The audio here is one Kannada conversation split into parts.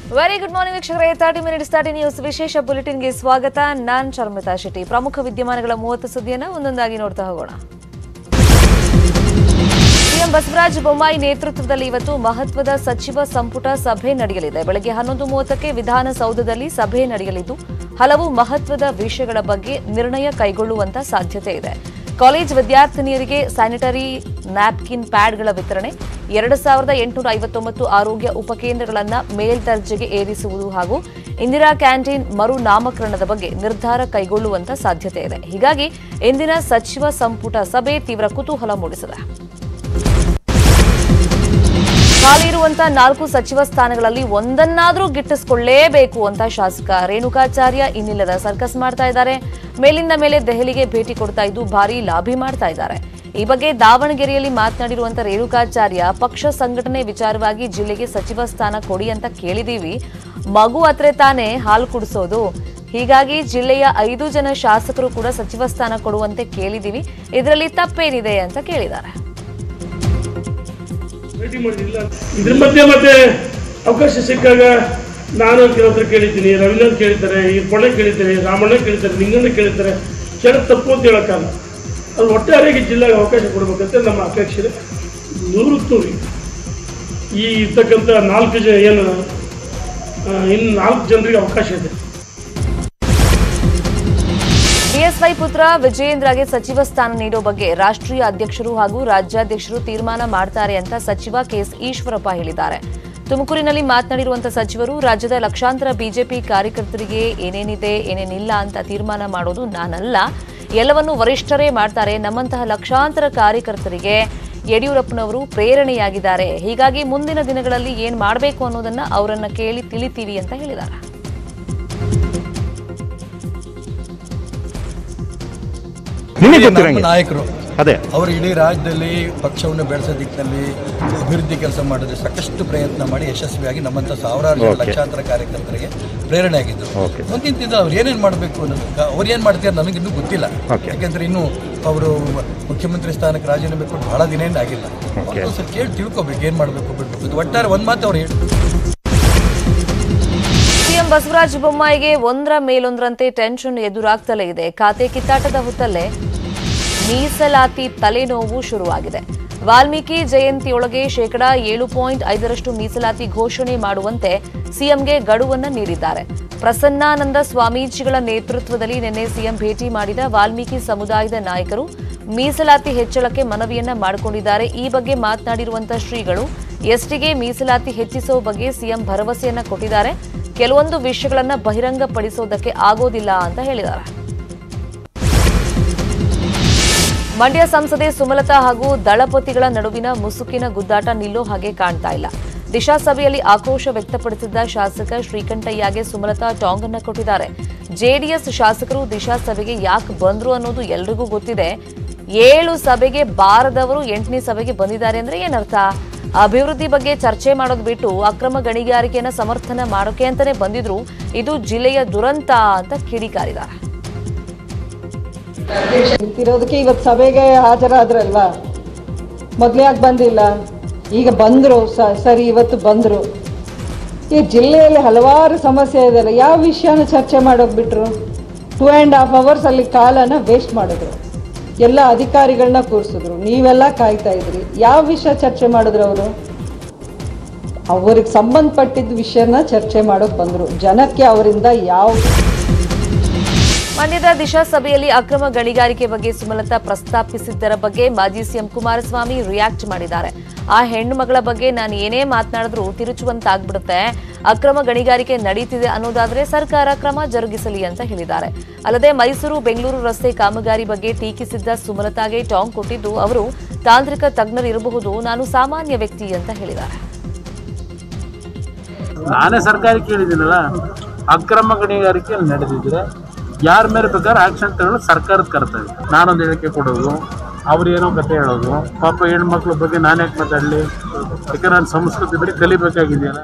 ವೆರಿ ಗುಡ್ ಮಾರ್ನಿಂಗ್ ವೀಕ್ಷಕರೇ ತರ್ಟಿ ಮಿನಿಟ್ಸ್ ತರ್ಟಿ ನ್ಯೂಸ್ ವಿಶೇಷ ಬುಲೆಟಿನ್ಗೆ ಸ್ವಾಗತ ನಾನ್ ಶರ್ಮಿತಾ ಶೆಟ್ಟಿ ಪ್ರಮುಖ ವಿದ್ಯಮಾನಗಳ ಮೂವತ್ತು ಸುದ್ದಿಯನ್ನ ಒಂದೊಂದಾಗಿ ನೋಡ್ತಾ ಹೋಗೋಣ ಸಿಎಂ ಬಸವರಾಜ ಬೊಮ್ಮಾಯಿ ನೇತೃತ್ವದಲ್ಲಿ ಇವತ್ತು ಮಹತ್ವದ ಸಚಿವ ಸಂಪುಟ ಸಭೆ ನಡೆಯಲಿದೆ ಬೆಳಗ್ಗೆ ಹನ್ನೊಂದು ಮೂವತ್ತಕ್ಕೆ ವಿಧಾನಸೌಧದಲ್ಲಿ ಸಭೆ ನಡೆಯಲಿದ್ದು ಹಲವು ಮಹತ್ವದ ವಿಷಯಗಳ ಬಗ್ಗೆ ನಿರ್ಣಯ ಕೈಗೊಳ್ಳುವಂತ ಸಾಧ್ಯತೆ ಇದೆ ಕಾಲೇಜ್ ವಿದ್ಯಾರ್ಥಿನಿಯರಿಗೆ ಸ್ಯಾನಿಟರಿ ನ್ಯಾಪ್ಕಿನ್ ಪ್ಯಾಡ್ಗಳ ವಿತರಣೆ ಎರಡು ಸಾವಿರದ ಎಂಟುನೂರ ಐವತ್ತೊಂಬತ್ತು ಆರೋಗ್ಯ ಉಪಕೇಂದ್ರಗಳನ್ನು ಮೇಲ್ದರ್ಜೆಗೆ ಏರಿಸುವುದು ಹಾಗೂ ಇಂದಿರಾ ಕ್ಯಾಂಟೀನ್ ಮರು ನಾಮಕರಣದ ಬಗ್ಗೆ ನಿರ್ಧಾರ ಕೈಗೊಳ್ಳುವಂತ ಸಾಧ್ಯತೆ ಇದೆ ಹೀಗಾಗಿ ಇಂದಿನ ಸಚಿವ ಸಂಪುಟ ಸಭೆ ತೀವ್ರ ಕುತೂಹಲ ಮೂಡಿಸಿದೆ ಖಾಲಿ ಇರುವಂತಹ ನಾಲ್ಕು ಸಚಿವ ಸ್ಥಾನಗಳಲ್ಲಿ ಒಂದನ್ನಾದ್ರೂ ಗಿಟ್ಟಿಸಿಕೊಳ್ಳೇಬೇಕು ಅಂತ ಶಾಸಕ ರೇಣುಕಾಚಾರ್ಯ ಇನ್ನಿಲ್ಲದ ಸರ್ಕಸ್ ಮಾಡ್ತಾ ಇದ್ದಾರೆ ಮೇಲಿಂದ ಮೇಲೆ ದೆಹಲಿಗೆ ಭೇಟಿ ಕೊಡ್ತಾ ಇದ್ದು ಭಾರಿ ಲಾಭಿ ಮಾಡ್ತಾ ಇದ್ದಾರೆ ಈ ಬಗ್ಗೆ ದಾವಣಗೆರೆಯಲ್ಲಿ ಮಾತನಾಡಿರುವಂತ ರೇಣುಕಾಚಾರ್ಯ ಪಕ್ಷ ಸಂಘಟನೆ ವಿಚಾರವಾಗಿ ಜಿಲ್ಲೆಗೆ ಸಚಿವ ಸ್ಥಾನ ಕೊಡಿ ಅಂತ ಕೇಳಿದೀವಿ ಮಗು ಹತ್ರ ತಾನೇ ಹಾಲು ಕುಡಿಸೋದು ಹೀಗಾಗಿ ಜಿಲ್ಲೆಯ ಐದು ಜನ ಶಾಸಕರು ಕೂಡ ಸಚಿವ ಸ್ಥಾನ ಕೊಡುವಂತೆ ಕೇಳಿದೀವಿ ಇದರಲ್ಲಿ ತಪ್ಪೇನಿದೆ ಅಂತ ಕೇಳಿದ್ದಾರೆ ಭೇಟಿ ಮಾಡಿಲ್ಲ ಇದ್ರ ಮಧ್ಯೆ ಮತ್ತೆ ಅವಕಾಶ ಸಿಕ್ಕಾಗ ನಾನು ಕೆಲವ್ರ ಕೇಳಿದ್ದೀನಿ ರವೀಂದ್ರ ಕೇಳಿದ್ದಾರೆ ಈರ್ಪಣ್ಣ ಕೇಳಿದ್ದಾರೆ ರಾಮಣ್ಣ ಕೇಳಿದ್ದಾರೆ ನಿಂಗಣ್ಣ ಕೇಳಿದ್ದಾರೆ ಕೆಲ ತಪ್ಪು ಅಂತ ಹೇಳೋಕ್ಕಲ್ಲ ಅದು ಒಟ್ಟಾರೆಯಾಗಿ ಜಿಲ್ಲೆಗೆ ಅವಕಾಶ ಕೊಡಬೇಕಂತ ನಮ್ಮ ಅಪೇಕ್ಷೆ ಇದೆ ನೂರಕ್ಕೆ ನೂರು ಈ ಇರ್ತಕ್ಕಂಥ ನಾಲ್ಕು ಜನ ಏನು ಆ, ಇನ್ನು ನಾಲ್ಕು ಜನರಿಗೆ ಅವಕಾಶ ಇದೆ ಬಿಎಸ್ವೈ ಪುತ್ರ ವಿಜಯೇಂದ್ರಗೆ ಸಚಿವ ಸ್ಥಾನ ನೀಡೋ ಬಗ್ಗೆ ರಾಷ್ಟ್ರೀಯ ಅಧ್ಯಕ್ಷರು ಹಾಗೂ ರಾಜ್ಯಾಧ್ಯಕ್ಷರು ತೀರ್ಮಾನ ಮಾಡ್ತಾರೆ ಅಂತ ಸಚಿವ ಕೆಎಸ್ ಈಶ್ವರಪ್ಪ ಹೇಳಿದ್ದಾರೆ ತುಮಕೂರಿನಲ್ಲಿ ಮಾತನಾಡಿರುವಂತಹ ಸಚಿವರು ರಾಜ್ಯದ ಲಕ್ಷಾಂತರ ಬಿಜೆಪಿ ಕಾರ್ಯಕರ್ತರಿಗೆ ಏನೇನಿದೆ ಏನೇನಿಲ್ಲ ಅಂತ ತೀರ್ಮಾನ ಮಾಡೋದು ನಾನಲ್ಲ ಎಲ್ಲವನ್ನು ವರಿಷ್ಠರೇ ಮಾಡ್ತಾರೆ ನಮ್ಮಂತಹ ಲಕ್ಷಾಂತರ ಕಾರ್ಯಕರ್ತರಿಗೆ ಯಡಿಯೂರಪ್ಪನವರು ಪ್ರೇರಣೆಯಾಗಿದ್ದಾರೆ ಹೀಗಾಗಿ ಮುಂದಿನ ದಿನಗಳಲ್ಲಿ ಏನ್ ಮಾಡಬೇಕು ಅನ್ನೋದನ್ನ ಅವರನ್ನ ಕೇಳಿ ತಿಳಿತೀವಿ ಅಂತ ಹೇಳಿದ್ದಾರೆ ನಿಮಗೆ ನಮ್ಮ ಗೊತ್ತಿರಂಗೆ ನಾಯಕರು ಅದೇ ಅವರು ಇಡೀ ರಾಜ್ಯದಲ್ಲಿ ಪಕ್ಷವನ್ನು ಬೆಳೆಸೋ ದಿಕ್ಕಿನಲ್ಲಿ ಅಭಿವೃದ್ಧಿ ಕೆಲಸ ಮಾಡಿದ್ರೆ ಸಾಕಷ್ಟು ಪ್ರಯತ್ನ ಮಾಡಿ ಯಶಸ್ವಿಯಾಗಿ ನಮ್ಮಂಥ ಸಾವಿರಾರು ಜನ Okay. ಲಕ್ಷಾಂತರ ಕಾರ್ಯಕರ್ತರಿಗೆ ಪ್ರೇರಣೆ ಆಗಿದ್ರು Okay. ಮುಂದಿನ ದಿನ ಅವ್ರು ಏನೇನು ಮಾಡಬೇಕು ಅನ್ನೋದು ಅವ್ರು ಏನು ಮಾಡ್ತಾರೆ ನನಗಿನ್ನೂ ಗೊತ್ತಿಲ್ಲ Okay. ಯಾಕೆಂದ್ರೆ ಇನ್ನು ಅವರು ಮುಖ್ಯಮಂತ್ರಿ ಸ್ಥಾನಕ್ಕೆ ರಾಜೀನಾಮೆ ಕೊಟ್ಟು ಬಹಳ ದಿನ ಏನು ಆಗಿಲ್ಲ Okay. ಒಂದ್ಸಲ ಕೇಳಿ ತಿಳ್ಕೊಬೇಕು ಏನು ಮಾಡಬೇಕು ಬಿಡ್ಬೇಕು ಇದು ಒಟ್ಟಾರೆ ಒಂದು ಮಾತು ಅವ್ರು ಹೇಳಿ ಸಿಎಂ ಬಸವರಾಜ ಬೊಮ್ಮಾಯಿಗೆ ಒಂದರ ಮೇಲೊಂದರಂತೆ ಟೆನ್ಷನ್ ಎದುರಾಗ್ತಲೇ ಇದೆ ಖಾತೆ ಕಿತ್ತಾಟದ ಹೊತ್ತಲ್ಲೇ ಮೀಸಲಾತಿ ತಲೆನೋವು ಶುರುವಾಗಿದೆ ವಾಲ್ಮೀಕಿ ಜಯಂತಿಯೊಳಗೆ ಶೇಕಡಾ ಏಳು ಪಾಯಿಂಟ್ ಐದರಷ್ಟು ಮೀಸಲಾತಿ ಘೋಷಣೆ ಮಾಡುವಂತೆ ಸಿಎಂಗೆ ಗಡುವನ್ನ ನೀಡಿದ್ದಾರೆ ಪ್ರಸನ್ನಾನಂದ ಸ್ವಾಮೀಜಿಗಳ ನೇತೃತ್ವದಲ್ಲಿ ನಿನ್ನೆ ಸಿಎಂ ಭೇಟಿ ಮಾಡಿದ ವಾಲ್ಮೀಕಿ ಸಮುದಾಯದ ನಾಯಕರು ಮೀಸಲಾತಿ ಹೆಚ್ಚಳಕ್ಕೆ ಮನವಿಯನ್ನ ಮಾಡಿಕೊಂಡಿದ್ದಾರೆ ಈ ಬಗ್ಗೆ ಮಾತನಾಡಿರುವಂತಹ ಶ್ರೀಗಳು ಎಸ್ಟಿಗೆ ಮೀಸಲಾತಿ ಹೆಚ್ಚಿಸೋ ಬಗ್ಗೆ ಸಿಎಂ ಭರವಸೆಯನ್ನ ಕೊಟ್ಟಿದ್ದಾರೆ ಕೆಲವೊಂದು ವಿಷಯಗಳನ್ನ ಬಹಿರಂಗಪಡಿಸೋದಕ್ಕೆ ಆಗೋದಿಲ್ಲ ಅಂತ ಹೇಳಿದ್ದಾರೆ ಮಂಡ್ಯ ಸಂಸದೆ ಸುಮಲತಾ ಹಾಗೂ ದಳಪತಿಗಳ ನಡುವಿನ ಮುಸುಕಿನ ಗುದ್ದಾಟ ನಿಲ್ಲೋ ಹಾಗೆ ಕಾಣ್ತಾ ಇಲ್ಲ ದಿಶಾ ಸಭೆಯಲ್ಲಿ ಆಕ್ರೋಶ ವ್ಯಕ್ತಪಡಿಸಿದ್ದ ಶಾಸಕ ಶ್ರೀಕಂಠಯ್ಯಗೆ ಸುಮಲತಾ ಟಾಂಗ್ ಅನ್ನ ಕೊಟ್ಟಿದ್ದಾರೆ ಜೆಡಿಎಸ್ ಶಾಸಕರು ದಿಶಾ ಸಭೆಗೆ ಯಾಕೆ ಬಂದ್ರು ಅನ್ನೋದು ಎಲ್ರಿಗೂ ಗೊತ್ತಿದೆ ಏಳು ಸಭೆಗೆ ಬಾರದವರು ಎಂಟನೇ ಸಭೆಗೆ ಬಂದಿದ್ದಾರೆ ಅಂದ್ರೆ ಏನರ್ಥ ಅಭಿವೃದ್ಧಿ ಬಗ್ಗೆ ಚರ್ಚೆ ಮಾಡೋದು ಬಿಟ್ಟು ಅಕ್ರಮ ಗಣಿಗಾರಿಕೆಯನ್ನ ಸಮರ್ಥನ ಮಾಡೋಕೆ ಅಂತಾನೆ ಬಂದಿದ್ರು ಇದು ಜಿಲ್ಲೆಯ ದುರಂತ ಅಂತ ಕಿಡಿಕಾರಿದ್ದಾರೆ ನಿಂತಿರೋದಕ್ಕೆ ಇವತ್ತು ಸಭೆಗೆ ಹಾಜರಾದ್ರಲ್ವಾ ಮೊದಲೇ ಯಾಕೆ ಬಂದಿಲ್ಲ ಈಗ ಬಂದರು ಸರಿ ಇವತ್ತು ಬಂದರು ಈ ಜಿಲ್ಲೆಯಲ್ಲಿ ಹಲವಾರು ಸಮಸ್ಯೆ ಇದೆಯಲ್ಲ ಯಾವ ವಿಷಯನ ಚರ್ಚೆ ಮಾಡೋಕೆ ಬಿಟ್ರು ಟೂ ಆ್ಯಂಡ್ ಹಾಫ್ ಅವರ್ಸ್ ಅಲ್ಲಿ ಕಾಲನ ವೇಸ್ಟ್ ಮಾಡಿದ್ರು ಎಲ್ಲ ಅಧಿಕಾರಿಗಳನ್ನ ಕೂರಿಸಿದ್ರು ನೀವೆಲ್ಲ ಕಾಯ್ತಾ ಇದ್ರಿ ಯಾವ ವಿಷಯ ಚರ್ಚೆ ಮಾಡಿದ್ರು ಅವರು ಅವ್ರಿಗೆ ಸಂಬಂಧಪಟ್ಟಿದ್ದ ವಿಷಯನ ಚರ್ಚೆ ಮಾಡೋಕೆ ಬಂದರು ಜನಕ್ಕೆ ಅವರಿಂದ ಯಾವ ಮಂಡ್ಯದ ದಿಶಾ ಸಭೆಯಲ್ಲಿ ಅಕ್ರಮ ಗಣಿಗಾರಿಕೆ ಬಗ್ಗೆ ಸುಮಲತಾ ಪ್ರಸ್ತಾಪಿಸಿದ್ದರ ಬಗ್ಗೆ ಮಾಜಿ ಸಿಎಂ ಕುಮಾರಸ್ವಾಮಿ ರಿಯಾಕ್ಟ್ ಮಾಡಿದ್ದಾರೆ ಆ ಹೆಣ್ಣು ಮಗಳ ಬಗ್ಗೆ ನಾನು ಏನೇ ಮಾತನಾಡಿದ್ರೂ ತಿರುಚುವಂತಾಗ್ಬಿಡುತ್ತೆ ಅಕ್ರಮ ಗಣಿಗಾರಿಕೆ ನಡೀತಿದೆ ಅನ್ನೋದಾದ್ರೆ ಸರ್ಕಾರ ಕ್ರಮ ಜರುಗಿಸಲಿ ಅಂತ ಹೇಳಿದ್ದಾರೆ ಅಲ್ಲದೆ ಮೈಸೂರು ಬೆಂಗಳೂರು ರಸ್ತೆ ಕಾಮಗಾರಿ ಬಗ್ಗೆ ಟೀಕಿಸಿದ್ದ ಸುಮಲತಾಗೆ ಟಾಂಗ್ ಕೊಟ್ಟಿದ್ದು ಅವರು ತಾಂತ್ರಿಕ ತಜ್ಞರಿರಬಹುದು ನಾನು ಸಾಮಾನ್ಯ ವ್ಯಕ್ತಿ ಅಂತ ಹೇಳಿದ್ದಾರೆ ನಾನೇ ಸರ್ಕಾರ ಕೇಳಿದ್ದೀನಲ್ಲ ಅಕ್ರಮ ಗಣಿಗಾರಿಕೆ ಅಲ್ಲಿ ನಡೆದಿದ್ರೆ ಯಾರ ಮೇಲೆ ಬೇಕಾದ್ರೆ ಆಕ್ಷನ್ ತಗೊಳ್ಳೋದು ಸರ್ಕಾರದ ಕರ್ತವ್ಯ ನಾನೊಂದು ಹೇಳಿಕೆ ಕೊಡೋದು ಅವ್ರು ಏನೋ ಕತೆ ಹೇಳೋದು ಪಾಪ ಹೆಣ್ಮಕ್ಳ ಬಗ್ಗೆ ನಾನು ಯಾಕೆ ಮಾತಾಡಲಿ ಯಾಕಂದ್ರೆ ನಾನು ಸಂಸ್ಕೃತಿ ಬರೀ ಕಲಿಬೇಕಾಗಿದೆಯಲ್ಲ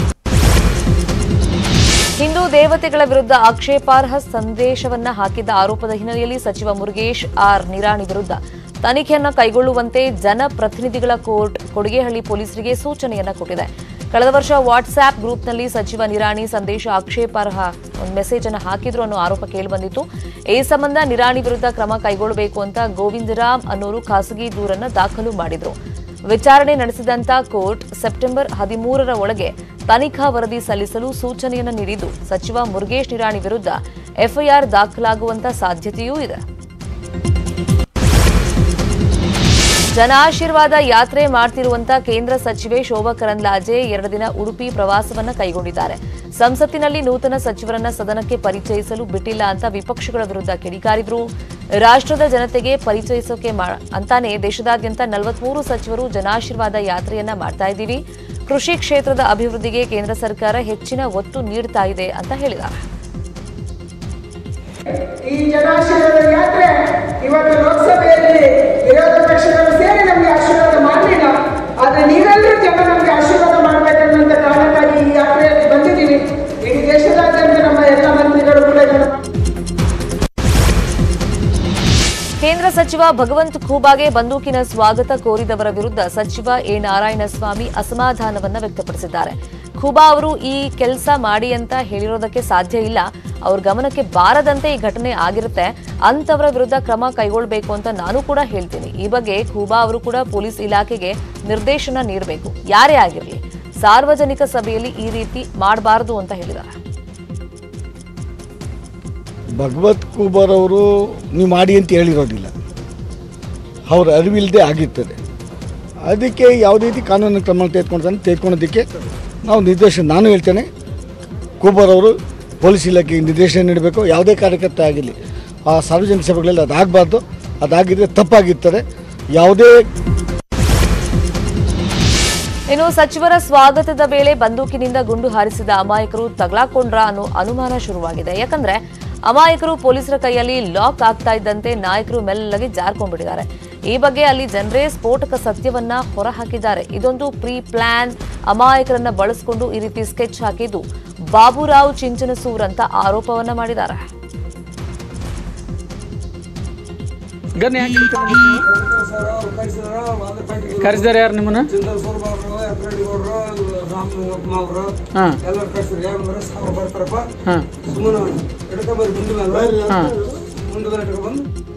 ಹಿಂದೂ ದೇವತೆಗಳ ವಿರುದ್ಧ ಆಕ್ಷೇಪಾರ್ಹ ಸಂದೇಶವನ್ನ ಹಾಕಿದ್ದ ಆರೋಪದ ಹಿನ್ನೆಲೆಯಲ್ಲಿ ಸಚಿವ ಮುರುಗೇಶ್ ಆರ್ ನಿರಾಣಿ ವಿರುದ್ಧ ತನಿಖೆಯನ್ನ ಕೈಗೊಳ್ಳುವಂತೆ ಜನಪ್ರತಿನಿಧಿಗಳ ಕೋರ್ಟ್ ಕೊಡಿಗೆಹಳ್ಳಿ ಪೊಲೀಸರಿಗೆ ಸೂಚನೆಯನ್ನ ಕೊಟ್ಟಿದೆ ಕಳೆದ ವರ್ಷ ವಾಟ್ಸ್ಆಪ್ ಗ್ರೂಪ್ನಲ್ಲಿ ಸಚಿವ ನಿರಾಣಿ ಸಂದೇಶ ಆಕ್ಷೇಪಾರ್ಹ ಒಂದು ಮೆಸೇಜ್ ಅನ್ನು ಹಾಕಿದ್ರು ಅನ್ನೋ ಆರೋಪ ಕೇಳಿಬಂದಿತ್ತು ಈ ಸಂಬಂಧ ನಿರಾಣಿ ವಿರುದ್ಧ ಕ್ರಮ ಕೈಗೊಳ್ಳಬೇಕು ಅಂತ ಗೋವಿಂದರಾಮ್ ಅನ್ನೋರು ಖಾಸಗಿ ದೂರನ್ನ ದಾಖಲು ಮಾಡಿದ್ರು ವಿಚಾರಣೆ ನಡೆಸಿದಂತ ಕೋರ್ಟ್ ಸೆಪ್ಟೆಂಬರ್ ಹದಿಮೂರರ ಒಳಗೆ ತನಿಖಾ ವರದಿ ಸಲ್ಲಿಸಲು ಸೂಚನೆಯನ್ನು ನೀಡಿದ್ದು ಸಚಿವ ಮುರುಗೇಶ್ ನಿರಾಣಿ ವಿರುದ್ಧ ಎಫ್ಐಆರ್ ದಾಖಲಾಗುವಂತ ಸಾಧ್ಯತೆಯೂ ಇದೆ ಜನ ಆಶೀರ್ವಾದ ಯಾತ್ರೆ ಮಾಡ್ತಿರುವಂತ ಕೇಂದ್ರ ಸಚಿವೆ ಶೋಭಾ ಕರಂದ್ಲಾಜೆ ಎರಡು ದಿನ ಉಡುಪಿ ಪ್ರವಾಸವನ್ನ ಕೈಗೊಂಡಿದ್ದಾರೆ ಸಂಸತ್ತಿನಲ್ಲಿ ನೂತನ ಸಚಿವರನ್ನ ಸದನಕ್ಕೆ ಪರಿಚಯಿಸಲು ಬಿಟ್ಟಿಲ್ಲ ಅಂತ ವಿಪಕ್ಷಗಳ ವಿರುದ್ಧ ಕಿಡಿಕಾರಿದ್ರು ರಾಷ್ಟ್ರದ ಜನತೆಗೆ ಪರಿಚಯಿಸೋಕೆ ಮಾ- ಅಂತಾನೆ ದೇಶದಾದ್ಯಂತ ನಲವತ್ಮೂರು ಸಚಿವರು ಜನಾಶೀರ್ವಾದ ಯಾತ್ರೆಯನ್ನ ಮಾಡ್ತಾ ಇದ್ದೀವಿ ಕೃಷಿ ಕ್ಷೇತ್ರದ ಅಭಿವೃದ್ಧಿಗೆ ಕೇಂದ್ರ ಸರ್ಕಾರ ಹೆಚ್ಚಿನ ಒತ್ತು ನೀಡ್ತಾ ಇದೆ ಅಂತ ಹೇಳಿದ್ದಾರೆ ಈ ಜನಾಶೀರ್ವಾದ ಯಾತ್ರೆ ಇವತ್ತು ಲೋಕಸಭೆಯಲ್ಲಿ ವಿರೋಧ ಪಕ್ಷಗಳು ಸೇರಿ ನಮಗೆ ಆಶೀರ್ವಾದ ಮಾಡಲಿಲ್ಲ ಆದ್ರೆ ನೀವೆಲ್ಲರೂ ಜನ ನಮಗೆ ಆಶೀರ್ವಾದ ಮಾಡಬೇಕನ್ನುವಂತ ಕಾರಣಕ್ಕಾಗಿ ಈ ಯಾತ್ರೆಯಲ್ಲಿ ಬಂದಿದ್ದೀವಿ ಇಡೀ ದೇಶದಾದ್ಯಂತ ನಮ್ಮ ಎಲ್ಲ ಮಂತ್ರಿಗಳು ಕೂಡ ಇದನ್ನು ಕೇಂದ್ರ ಸಚಿವ ಭಗವಂತ್ ಖೂಬಾಗೆ ಬಂದೂಕಿನ ಸ್ವಾಗತ ಕೋರಿದವರ ವಿರುದ್ಧ ಸಚಿವ ಎ ನಾರಾಯಣಸ್ವಾಮಿ ಅಸಮಾಧಾನವನ್ನ ವ್ಯಕ್ತಪಡಿಸಿದ್ದಾರೆ ಖೂಬಾ ಅವರು ಈ ಕೆಲಸ ಮಾಡಿ ಅಂತ ಹೇಳಿರೋದಕ್ಕೆ ಸಾಧ್ಯ ಇಲ್ಲ ಅವ್ರ ಗಮನಕ್ಕೆ ಬಾರದಂತೆ ಈ ಘಟನೆ ಆಗಿರುತ್ತೆ ಅಂತವರ ವಿರುದ್ಧ ಕ್ರಮ ಕೈಗೊಳ್ಳಬೇಕು ಅಂತ ನಾನು ಕೂಡ ಹೇಳ್ತೀನಿ ಈ ಬಗ್ಗೆ ಖೂಬಾ ಅವರು ಕೂಡ ಪೊಲೀಸ್ ಇಲಾಖೆಗೆ ನಿರ್ದೇಶನ ನೀಡಬೇಕು ಯಾರೇ ಆಗಿರಲಿ ಸಾರ್ವಜನಿಕ ಸಭೆಯಲ್ಲಿ ಈ ರೀತಿ ಮಾಡಬಾರದು ಅಂತ ಹೇಳಿದ್ದಾರೆ ಭಗವತ್ ಕುಬರ್ ಅವರು ನೀವು ಮಾಡಿ ಅಂತ ಹೇಳಿರೋದಿಲ್ಲ ಅವ್ರ ಅರಿವಿಲ್ಲದೆ ಆಗಿರ್ತದೆ ಅದಕ್ಕೆ ಯಾವುದೇ ರೀತಿ ಕಾನೂನು ಕ್ರಮ ತೆಗೆದುಕೊಂಡು ತೆಗೆದುಕೊಳ್ಳೋದಕ್ಕೆ ನಾವು ನಿರ್ದೇಶನ ನಾನು ಹೇಳ್ತೇನೆ ಕೂಬರ್ ಅವರು ಪೊಲೀಸ್ ಇಲಾಖೆಗೆ ನಿರ್ದೇಶನ ನೀಡಬೇಕು ಯಾವುದೇ ಕಾರ್ಯಕರ್ತ ಆಗಿರಲಿ ಆ ಸಾರ್ವಜನಿಕ ಸಭೆಗಳಲ್ಲಿ ಅದಾಗಬಾರ್ದು ಅದಾಗಿದ್ದರೆ ತಪ್ಪಾಗಿರ್ತದೆ ಯಾವುದೇ ಇನ್ನು ಸಚಿವರ ಸ್ವಾಗತದ ವೇಳೆ ಬಂದೂಕಿನಿಂದ ಗುಂಡು ಹಾರಿಸಿದ ಅಮಾಯಕರು ತಗಲಾಕೊಂಡ್ರ ಅನ್ನೋ ಅನುಮಾನ ಶುರುವಾಗಿದೆ ಯಾಕಂದ್ರೆ ಅಮಾಯಕರು ಪೊಲೀಸರ ಕೈಯಲ್ಲಿ ಲಾಕ್ ಆಗ್ತಾ ಇದ್ದಂತೆ ನಾಯಕರು ಮೆಲ್ಲಗೆ ಜಾರ್ಕೊಂಡ್ಬಿಟ್ಟಿದ್ದಾರೆ ಈ ಬಗ್ಗೆ ಅಲ್ಲಿ ಜನರೇ ಸ್ಫೋಟಕ ಸತ್ಯವನ್ನ ಹೊರಹಾಕಿದ್ದಾರೆ ಇದೊಂದು ಪ್ರೀ ಪ್ಲಾನ್ ಅಮಾಯಕರನ್ನ ಬಳಸಿಕೊಂಡು ಈ ರೀತಿ ಸ್ಕೆಚ್ ಹಾಕಿದ್ದು ಬಾಬುರಾವ್ ಚಿಂಚನಸೂರ್ ಅಂತ ಆರೋಪವನ್ನ ಮಾಡಿದ್ದಾರೆ ಗನ್ ಯಾಕೆ ಕರೆಸಿದಾರೆ ಯಾರು ನಿಮ್ಮನ್ನ ಹಾಂ ಎಲ್ಲರೂ ಕಳ್ಸಿದ್ರು ಯಾರು ಸಾವಿರ ಬರ್ತಾರಪ್ಪ ಹಾಂ ಸುಮ್ಮನೆ ಹಿಡ್ಕೊಂಬಂದು ಮುಂದೆ ಹಾಂ ಮುಂದೆ ಬಂದು